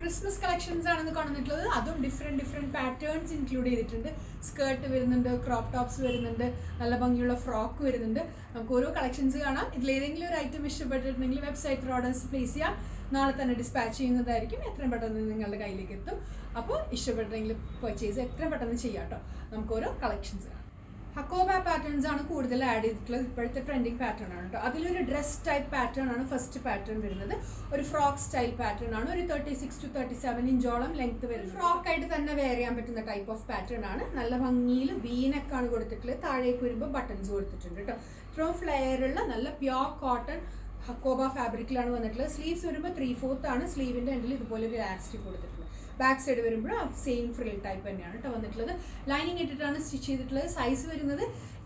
Christmas collections ആണെന്ന് കാണുന്നിട്ടുള്ളത് അതും ഡിഫറെൻറ്റ് ഡിഫറെൻറ്റ് പാറ്റേൺസ് ഇൻക്ലൂഡ് ചെയ്തിട്ടുണ്ട് സ്കേർട്ട് വരുന്നുണ്ട് ക്രോപ്പ് ടോപ്സ് വരുന്നുണ്ട് നല്ല ഭംഗിയുള്ള ഫ്രോക്ക് വരുന്നുണ്ട് നമുക്ക് ഓരോ കളക്ഷൻസ് കാണാം ഇതിലേതെങ്കിലും ഒരു ഐറ്റം ഇഷ്ടപ്പെട്ടിട്ടുണ്ടെങ്കിൽ വെബ്സൈറ്റിൽ ഓർഡേഴ്സ് പ്ലേസ് ചെയ്യാം നാളെ തന്നെ ഡിസ്പാച്ച് ചെയ്യുന്നതായിരിക്കും എത്രയും പെട്ടെന്ന് നിങ്ങളുടെ കയ്യിലേക്ക് എത്തും അപ്പോൾ ഇഷ്ടപ്പെട്ടെങ്കിൽ പർച്ചേസ് എത്രയും പെട്ടെന്ന് ചെയ്യാം കേട്ടോ നമുക്ക് ഓരോ കളക്ഷൻസ് കാണാം ഹക്കോബ പാറ്റേൺസ് ആണ് കൂടുതൽ ആഡ് ചെയ്തിട്ടുള്ളത് ഇപ്പോഴത്തെ ട്രെൻഡിങ് പാറ്റേൺ ആണ് കേട്ടോ അതിലൊരു ഡ്രസ് ടൈപ്പ് പാറ്റേൺ ആണ് ഫസ്റ്റ് പാറ്റേൺ വരുന്നത് ഒരു ഫ്രോക്ക് സ്റ്റൈൽ പാറ്റേൺ ആണ് ഒരു thirty six to thirty seven ഇഞ്ചോളം ലെങ്ത് വരും ഫ്രോക്ക് ആയിട്ട് തന്നെ വെയർ ചെയ്യാൻ പറ്റുന്ന ടൈപ്പ് ഓഫ് പാറ്റേൺ ആണ് നല്ല ഭംഗിയിൽ വീനക്കാണ് കൊടുത്തിട്ടുള്ളത് താഴേക്ക് വരുമ്പോൾ ബട്ടൺസ് കൊടുത്തിട്ടുണ്ട് കേട്ടോ ഇത്രയും ഫ്ലെയർ ഉള്ള നല്ല പ്യോർ കോട്ടൺ ഹക്കോബ ഫാബ്രിക്കിലാണ് വന്നിട്ടുള്ളത് സ്ലീവ്സ് വരുമ്പോൾ ത്രീ ഫോർത്ത് ആണ് സ്ലീവിൻ്റെ എൻഡിൽ ഇതുപോലെ ഒരു ഇലാസ്റ്റിക് കൊടുത്തിട്ടുള്ളത് ബാക്ക് സൈഡ് വരുമ്പോൾ സെയിം ഫ്രിൽ ടൈപ്പ് തന്നെയാണ് കേട്ടോ വന്നിട്ടുള്ളത് ലൈനിങ് ഇട്ടിട്ടാണ് സ്റ്റിച്ച് ചെയ്തിട്ടുള്ളത് സൈസ് വരുന്നത്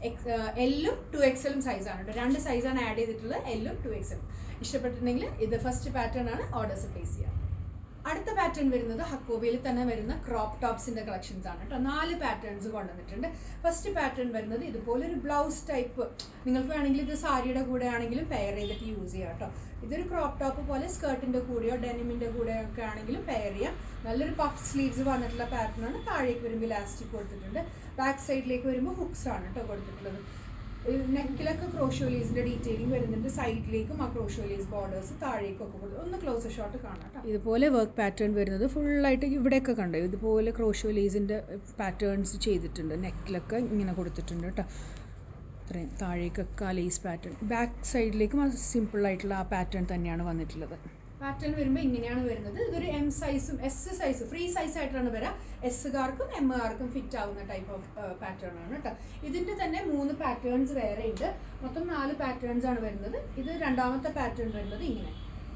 എല്ലും ടു എക്സലും സൈസാണ് കേട്ടോ രണ്ട് സൈസാണ് ആഡ് ചെയ്തിട്ടുള്ളത് എല്ലും ടു എക്സലും ഇഷ്ടപ്പെട്ടിട്ടുണ്ടെങ്കിൽ ഇത് ഫസ്റ്റ് പാറ്റേൺ ആണ് ഓർഡേഴ്സ് പ്ലേസ് ചെയ്യാം അടുത്ത പാറ്റേൺ വരുന്നത് ഹക്കോബയിൽ തന്നെ വരുന്ന ക്രോപ്പ് ടോപ്സിന്റെ കളക്ഷൻസ് ആണ് കേട്ടോ നാല് പാറ്റേൺസ് കൊണ്ടുവന്നിട്ടുണ്ട് ഫസ്റ്റ് പാറ്റേൺ വരുന്നത് ഇതുപോലെ ഒരു ബ്ലൗസ് ടൈപ്പ് നിങ്ങൾക്ക് വേണമെങ്കിൽ ഇത് സാരിയുടെ കൂടെ ആണെങ്കിലും പെയർ ചെയ്തിട്ട് യൂസ് ചെയ്യാം കേട്ടോ ഇതൊരു ക്രോപ്പ് ടോപ്പ് പോലെ സ്കേർട്ടിന്റെ കൂടെയോ ഡെനിമിന്റെ കൂടെയോ ഒക്കെ ആണെങ്കിലും പെയർ ചെയ്യാം നല്ലൊരു പഫ് സ്ലീവ്സ് വന്നിട്ടുള്ള പാറ്റേൺ ആണ് താഴേക്ക് വരുമ്പോൾ ഇലാസ്റ്റിക് കൊടുത്തിട്ടുണ്ട് ബാക്ക് സൈഡിലേക്ക് വരുമ്പോൾ ഹുക്സ് ആണ് കേട്ടോ കൊടുത്തിട്ടുള്ളത് നെക്കിലൊക്കെ ക്രോഷോലീസിന്റെ ഡീറ്റെയിലിംഗ് വരുന്നുണ്ട് സൈഡിലേക്കും ആ ക്രോഷോലീസ് ബോർഡേഴ്സ് താഴേക്കും ഒക്കെ കൊടുത്തു ഒന്ന് ക്ലോസ് ഷോട്ട് കാണാം കേട്ടോ ഇതുപോലെ വർക്ക് പാറ്റേൺ വരുന്നത് ഫുള്ളായിട്ട് ഇവിടെയൊക്കെ കണ്ടു ഇതുപോലെ ക്രോഷോലീസിന്റെ പാറ്റേൺസ് ചെയ്തിട്ടുണ്ട് നെക്കിലൊക്കെ ഇങ്ങനെ കൊടുത്തിട്ടുണ്ട് കേട്ടോ ഇത്രയും താഴേക്കൊക്കെ ആ ലേസ് പാറ്റേൺ ബാക്ക് സൈഡിലേക്കും ആ സിമ്പിൾ ആയിട്ടുള്ള ആ പാറ്റേൺ തന്നെയാണ് വന്നിട്ടുള്ളത് പാറ്റേൺ വരുമ്പോൾ ഇങ്ങനെയാണ് വരുന്നത് ഇതൊരു എം സൈസും എസ് സൈസ് ഫ്രീ സൈസ് ആയിട്ടാണ് വരാം എസ്സുകാർക്കും എമ്മുകാർക്കും ഫിറ്റ് ആവുന്ന ടൈപ്പ് ഓഫ് പാറ്റേൺ ആണ് കേട്ടോ ഇതിൻ്റെ തന്നെ മൂന്ന് പാറ്റേൺസ് വേറെ ഉണ്ട് മൊത്തം നാല് പാറ്റേൺസ് ആണ് വരുന്നത് ഇത് രണ്ടാമത്തെ പാറ്റേൺ വരുന്നത് ഇങ്ങനെ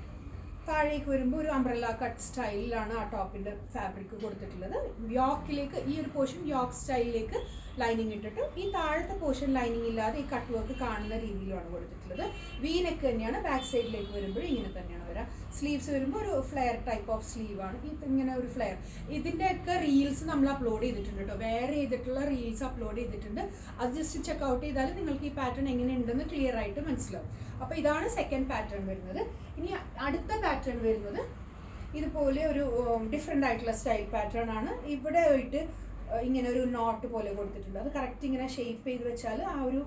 താഴേക്ക് വരുമ്പോൾ ഒരു അംബ്രല്ല കട്ട് സ്റ്റൈലിലാണ് ആ ടോപ്പിൻ്റെ ഫാബ്രിക് കൊടുത്തിട്ടുള്ളത് യോക്കിലേക്ക് ഈ ഒരു പോർഷൻ യോക്ക് സ്റ്റൈലിലേക്ക് ലൈനിങ് ഇട്ടിട്ട് ഈ താഴത്തെ പോർഷൻ ലൈനിങ് ഇല്ലാതെ ഈ കട്ട് വർക്ക് കാണുന്ന രീതിയിലാണ് കൊടുത്തിട്ടുള്ളത് വി നെക്ക് തന്നെയാണ് ബാക്ക് സൈഡിലേക്ക് വരുമ്പോൾ ഇങ്ങനെ തന്നെയാണ് വരാം സ്ലീവ്സ് വരുമ്പോൾ ഒരു ഫ്ലെയർ ടൈപ്പ് ഓഫ് സ്ലീവ് ആണ് ഇത് ഇങ്ങനെ ഒരു ഫ്ലെയർ ഇതിൻ്റെയൊക്കെ റീൽസ് നമ്മൾ അപ്ലോഡ് ചെയ്തിട്ടുണ്ട് കേട്ടോ വേറെ ചെയ്തിട്ടുള്ള റീൽസ് അപ്ലോഡ് ചെയ്തിട്ടുണ്ട് അത് ജസ്റ്റ് ചെക്ക് ഔട്ട് ചെയ്താൽ നിങ്ങൾക്ക് ഈ പാറ്റേൺ എങ്ങനെയുണ്ടെന്ന് ക്ലിയർ ആയിട്ട് മനസ്സിലാവും അപ്പോൾ ഇതാണ് സെക്കൻഡ് പാറ്റേൺ വരുന്നത് ഇനി അടുത്ത പാറ്റേൺ വരുന്നത് ഇതുപോലെ ഒരു ഡിഫറെൻ്റ് ആയിട്ടുള്ള സ്റ്റൈൽ പാറ്റേൺ ആണ് ഇവിടെ ആയിട്ട് ഇങ്ങനെ ഒരു നോട്ട് പോലെ കൊടുത്തിട്ടുണ്ട് അത് കറക്റ്റ് ഇങ്ങനെ ഷേപ്പ് ചെയ്ത് വെച്ചാൽ ആ ഒരു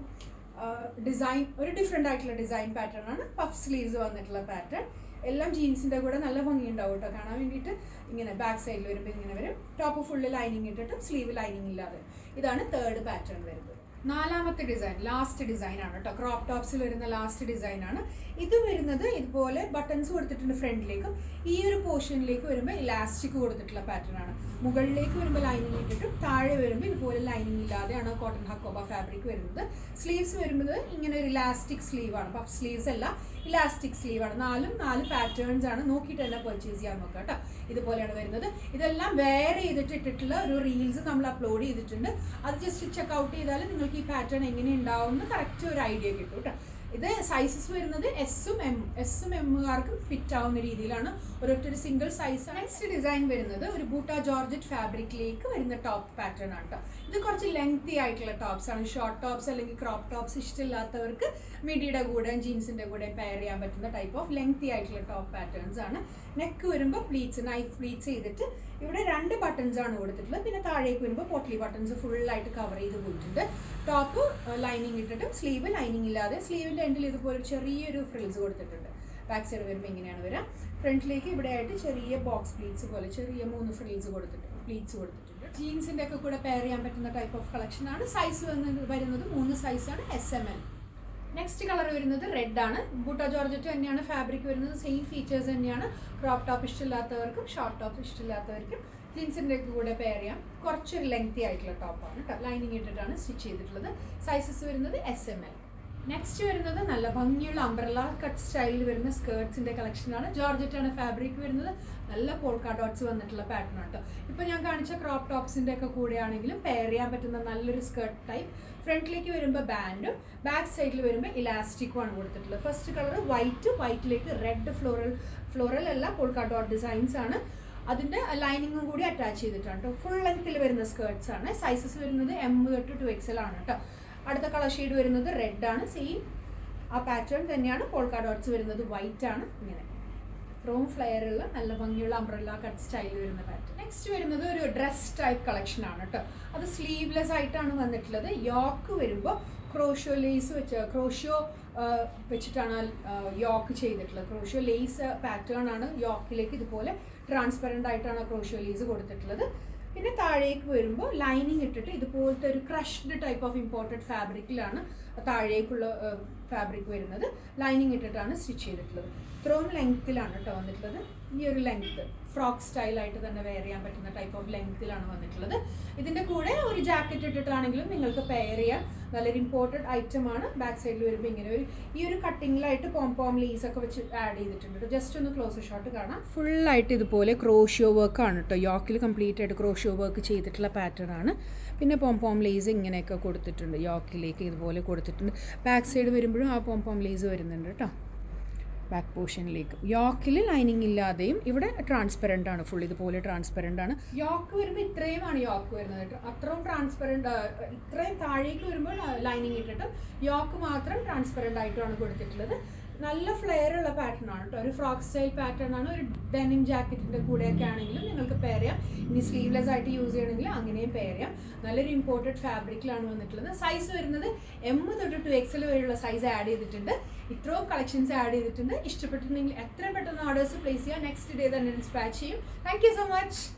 ഡിസൈൻ ഒരു ഡിഫറെൻ്റ് ആയിട്ടുള്ള ഡിസൈൻ പാറ്റേൺ ആണ് പഫ് സ്ലീവ്സ് വന്നിട്ടുള്ള പാറ്റേൺ എല്ലാം ജീൻസിൻ്റെ കൂടെ നല്ല ഭംഗിയുണ്ടാവും കേട്ടോ കാണാൻ വേണ്ടിയിട്ട് ഇങ്ങനെ ബാക്ക് സൈഡിൽ വരുമ്പോൾ ഇങ്ങനെ വരും ടോപ്പ് ഫുള്ള് ലൈനിങ് ഇട്ടിട്ടും സ്ലീവ് ലൈനിങ് ഇല്ലാതെ ഇതാണ് തേർഡ് പാറ്റേൺ വരുന്നത് നാലാമത്തെ ഡിസൈൻ ലാസ്റ്റ് ഡിസൈൻ ആണ് കേട്ടോ ക്രോപ്പ് ടോപ്സിൽ വരുന്ന ലാസ്റ്റ് ഡിസൈൻ ആണ് ഇത് വരുന്നത് ഇതുപോലെ ബട്ടൺസ് കൊടുത്തിട്ടുണ്ട് ഫ്രണ്ടിലേക്കും ഈ ഒരു പോർഷനിലേക്ക് വരുമ്പോൾ ഇലാസ്റ്റിക് കൊടുത്തിട്ടുള്ള പാറ്റേൺ ആണ് മുകളിലേക്ക് വരുമ്പോൾ ലൈനിങ് ഇട്ടിട്ടും താഴെ വരുമ്പോൾ ഇതുപോലെ ലൈനിങ് ഇല്ലാതെയാണ് കോട്ടൺ ഹക്കോബ ഫാബ്രിക് വരുന്നത് സ്ലീവ്സ് വരുന്നത് ഇങ്ങനെ ഒരു ഇലാസ്റ്റിക് സ്ലീവ് ആണ് പഫ് സ്ലീവ്സ് അല്ല ഇലാസ്റ്റിക് സ്ലീവ് ആണ് നാലും നാല് പാറ്റേൺസ് ആണ് നോക്കിയിട്ട് തന്നെ പർച്ചേസ് ചെയ്യാൻ നോക്കാം കേട്ടോ ഇതുപോലെയാണ് വരുന്നത് ഇതെല്ലാം വേറെ ചെയ്തിട്ട് ഇട്ടിട്ടുള്ള ഒരു റീൽസ് നമ്മൾ അപ്ലോഡ് ചെയ്തിട്ടുണ്ട് അത് ജസ്റ്റ് ചെക്ക് ഔട്ട് ചെയ്താൽ നിങ്ങൾക്ക് ഈ പാറ്റേൺ എങ്ങനെ ഉണ്ടാവും എന്ന് കറക്റ്റ് ഒരു ഐഡിയ കിട്ടും കേട്ടോ ഇത് സൈസസ് വരുന്നത് എസും എം എസും എമ്മുകാർക്കും ഫിറ്റ് ആവുന്ന രീതിയിലാണ് ഒരൊറ്റ ഒരു സിംഗിൾ സൈസ് നെക്സ്റ്റ് ഡിസൈൻ വരുന്നത് ഒരു ബൂട്ട ജോർജറ്റ് ഫാബ്രിക്കിലേക്ക് വരുന്ന ടോപ്പ് പാറ്റേൺ ആണ് കേട്ടോ ഇത് കുറച്ച് ലെങ്തി ആയിട്ടുള്ള ടോപ്സ് ആണ് ഷോർട്ട് ടോപ്സ് അല്ലെങ്കിൽ ക്രോപ്പ് ടോപ്സ് ഇഷ്ടമില്ലാത്തവർക്ക് മിഡിയുടെ കൂടെ ജീൻസിന്റെ കൂടെ പെയർ ചെയ്യാൻ പറ്റുന്ന ടൈപ്പ് ഓഫ് ലെങ്തി ആയിട്ടുള്ള ടോപ്പ് പാറ്റേൺസ് ആണ് നെക്ക് വരുമ്പോൾ പ്ലീറ്റ്സ് നൈഫ് പ്ലീറ്റ്സ് ചെയ്തിട്ട് ഇവിടെ രണ്ട് ബട്ടൺസ് ആണ് കൊടുത്തിട്ടുള്ളത് പിന്നെ താഴേക്ക് വരുമ്പോൾ പോട്ട്ലി ബട്ടൺസ് ഫുള്ളായിട്ട് കവർ ചെയ്ത് പോയിട്ടുണ്ട് ടോപ്പ് ലൈനിങ് ഇട്ടിട്ടും സ്ലീവ് ലൈനിങ് ഇല്ലാതെ സ്ലീവിൻ്റെ എൻഡിൽ ഇതുപോലെ ചെറിയൊരു ഫ്രിൽസ് കൊടുത്തിട്ടുണ്ട് ബാക്ക് സൈഡ് വരുമ്പോൾ ഇങ്ങനെയാണ് വരാം ഫ്രണ്ടിലേക്ക് ഇവിടെ ആയിട്ട് ചെറിയ ബോക്സ് പ്ലീറ്റ്സ് പോലെ ചെറിയ മൂന്ന് ഫ്രിൽസ് കൊടുത്തിട്ടുണ്ട് പ്ലീറ്റ്സ് കൊടുത്തിട്ടുണ്ട് ജീൻസിൻ്റെ ഒക്കെ കൂടെ പെയർ ചെയ്യാൻ പറ്റുന്ന ടൈപ്പ് ഓഫ് കളക്ഷൻ ആണ് സൈസ് വന്നത് വരുന്നത് മൂന്ന് സൈസാണ് S M L next colour വരുന്നത് റെഡ് ആണ് ബൂട്ട ജോർജറ്റ് തന്നെയാണ് ഫാബ്രിക് വരുന്നത് സെയിം ഫീച്ചേഴ്സ് തന്നെയാണ് ക്രോപ്പ് ടോപ്പ് ഇഷ്ടമില്ലാത്തവർക്കും ഷോർട്ട് ടോപ്പ് ഇഷ്ടമില്ലാത്തവർക്കും ജീൻസിൻ്റെ കൂടെ പെയർ ചെയ്യാം കുറച്ചൊരു ലെങ്തി ആയിട്ടുള്ള ടോപ്പാണ് കേട്ടോ ലൈനിങ് ഇട്ടിട്ടാണ് സ്റ്റിച്ച് ചെയ്തിട്ടുള്ളത് സൈസസ് വരുന്നത് എസ് എം എൽ നെക്സ്റ്റ് വരുന്നത് നല്ല ഭംഗിയുള്ള അംബ്രല കട്ട് സ്റ്റൈലിൽ വരുന്ന സ്കേർട്സിന്റെ കളക്ഷനാണ് ജോർജറ്റ് ആണ് ഫാബ്രിക് വരുന്നത് നല്ല പോൾക്കാ ഡോട്ട്സ് വന്നിട്ടുള്ള പാറ്റേൺ ആണ് കേട്ടോ ഇപ്പോൾ ഞാൻ കാണിച്ച ക്രോപ്പ് ടോപ്സിന്റെ ഒക്കെ കൂടെ ആണെങ്കിലും പെയർ ചെയ്യാൻ പറ്റുന്ന നല്ലൊരു സ്കേർട്ട് ടൈപ്പ് ഫ്രണ്ടിലേക്ക് വരുമ്പോൾ ബാൻഡും ബാക്ക് സൈഡിൽ വരുമ്പോൾ ഇലാസ്റ്റിക്കും ആണ് കൊടുത്തിട്ടുള്ളത് ഫസ്റ്റ് കളർ വൈറ്റ് വൈറ്റിലേക്ക് റെഡ് ഫ്ലോറൽ ഫ്ലോറൽ അല്ല പോൾക്കാ ഡോട്ട് ഡിസൈൻസ് ആണ് അതിൻ്റെ ലൈനിങ്ങും കൂടി അറ്റാച്ച് ചെയ്തിട്ടാണ് കേട്ടോ ഫുൾ ലെങ്ത്തിൽ വരുന്ന സ്കേർട്സ് ആണ് സൈസസ് വരുന്നത് എം തൊട്ട് ടു എക്സൽ ആണ് കേട്ടോ അടുത്ത കളർ ഷെയ്ഡ് വരുന്നത് റെഡ് ആണ് സെയിം ആ പാറ്റേൺ തന്നെയാണ് പോൾക്കാ ഡോട്ട്സ് വരുന്നത് വൈറ്റ് ആണ് ഇങ്ങനെ ഇത്രയും ഫ്ലെയർ ഉള്ള നല്ല ഭംഗിയുള്ള അംബ്രല്ല കട്ട് സ്റ്റൈൽ വരുന്ന പാറ്റേൺ നെക്സ്റ്റ് വരുന്നത് ഒരു ഡ്രസ് ടൈപ്പ് കളക്ഷൻ ആണ് കേട്ടോ അത് സ്ലീവ്ലെസ് ആയിട്ടാണ് വന്നിട്ടുള്ളത് യോക്ക് വരുമ്പോൾ ക്രോഷോ ലേസ് വെച്ച് ക്രോഷോ വെച്ചിട്ടാണ് യോക്ക് ചെയ്തിട്ടുള്ളത് ക്രോഷോ ലേസ് പാറ്റേൺ ആണ് യോക്കിലേക്ക് ഇതുപോലെ ട്രാൻസ്പെറൻ്റ് ആയിട്ടാണ് ക്രോഷോ ലേസ് കൊടുത്തിട്ടുള്ളത് പിന്നെ താഴേക്ക് വരുമ്പോൾ ലൈനിങ് ഇട്ടിട്ട് ഇതുപോലത്തെ ഒരു ക്രഷ്ഡ് ടൈപ്പ് ഓഫ് ഇമ്പോർട്ടഡ് ഫാബ്രിക്കിലാണ് താഴേക്കുള്ള ഫാബ്രിക് വരുന്നത് ലൈനിങ് ഇട്ടിട്ടാണ് സ്റ്റിച്ച് ചെയ്തിട്ടുള്ളത് ഇത്രയും ലെങ്ത്തിലാണ് കേട്ടോ വന്നിട്ടുള്ളത് ഈ ഒരു ലെങ്ത്ത് ഫ്രോക്ക് സ്റ്റൈലായിട്ട് തന്നെ വെയർ ചെയ്യാൻ പറ്റുന്ന ടൈപ്പ് ഓഫ് ലെങ്ത്തിലാണ് വന്നിട്ടുള്ളത് ഇതിൻ്റെ കൂടെ ഒരു ജാക്കറ്റ് ഇട്ടിട്ടാണെങ്കിലും നിങ്ങൾക്ക് പെയർ ചെയ്യാം നല്ലൊരു ഇമ്പോർട്ടൻറ്റ് ഐറ്റം ആണ് ബാക്ക് സൈഡിൽ വരുമ്പോൾ ഇങ്ങനെ ഒരു ഈ ഒരു കട്ടിങ്ങിലായിട്ട് പോം പോം ലീസ് ഒക്കെ വെച്ച് ആഡ് ചെയ്തിട്ടുണ്ട് ജസ്റ്റ് ഒന്ന് ക്ലോസ് ഷോട്ട് കാണാം ഫുള്ളായിട്ട് ഇതുപോലെ ക്രോഷ്യോ വർക്ക് ആണ് കേട്ടോ യോക്കിൽ കംപ്ലീറ്റ് ആയിട്ട് ക്രോഷ്യോ വർക്ക് ചെയ്തിട്ടുള്ള പാറ്റേൺ ആണ് പിന്നെ പോം പോം ലേസ് ഇങ്ങനെയൊക്കെ കൊടുത്തിട്ടുണ്ട് യോക്കിലേക്ക് ഇതുപോലെ കൊടുത്തിട്ടുണ്ട് ബാക്ക് സൈഡ് വരുമ്പോഴും ആ പോം പോം ലേസ് വരുന്നുണ്ട് കേട്ടോ ബാക്ക് പോർഷനിലേക്ക് യോക്കിൽ ലൈനിങ് ഇല്ലാതെയും ഇവിടെ ട്രാൻസ്പെറൻ്റ് ആണ് ഫുൾ ഇതുപോലെ ട്രാൻസ്പെറൻ്റ് ആണ് യോക്ക് വരുമ്പോൾ ഇത്രയുമാണ് യോക്ക് വരുന്നത് കേട്ടോ അത്രയും ട്രാൻസ്പെറൻ്റ് ഇത്രയും താഴേക്ക് വരുമ്പോൾ ലൈനിങ് ഇട്ടിട്ട് യോക്ക് മാത്രം ട്രാൻസ്പെറൻ്റ് ആയിട്ടാണ് കൊടുത്തിട്ടുള്ളത് നല്ല ഫ്ലെയർ ഉള്ള പാറ്റേൺ ആണ് കേട്ടോ ഒരു ഫ്രോക്ക് സ്റ്റൈൽ പാറ്റേൺ ആണ് ഒരു ഡെനിം ജാക്കറ്റിൻ്റെ കൂടെയൊക്കെ ആണെങ്കിലും നിങ്ങൾക്ക് പെയർ ചെയ്യാം ഇനി സ്ലീവ്ലെസ് ആയിട്ട് യൂസ് ചെയ്യണമെങ്കിൽ അങ്ങനെയും പെയർ ചെയ്യാം നല്ലൊരു ഇമ്പോർട്ടഡ് ഫാബ്രിക്കിലാണ് വന്നിട്ടുള്ളത് സൈസ് വരുന്നത് എം തൊട്ട് ടു എക്സൽ വരെയുള്ള സൈസ് ആഡ് ചെയ്തിട്ടുണ്ട് ഇത്രയും കളക്ഷൻസ് ആഡ് ചെയ്തിട്ടുണ്ട് ഇഷ്ടപ്പെട്ടിട്ടുണ്ടെങ്കിൽ എത്രയും പെട്ടെന്ന് ഓർഡേഴ്സ് പ്ലേസ് ചെയ്യാം നെക്സ്റ്റ് ഡേ തന്നെ ഡിസ്പാച്ച് ചെയ്യും താങ്ക് യു സോ മച്ച്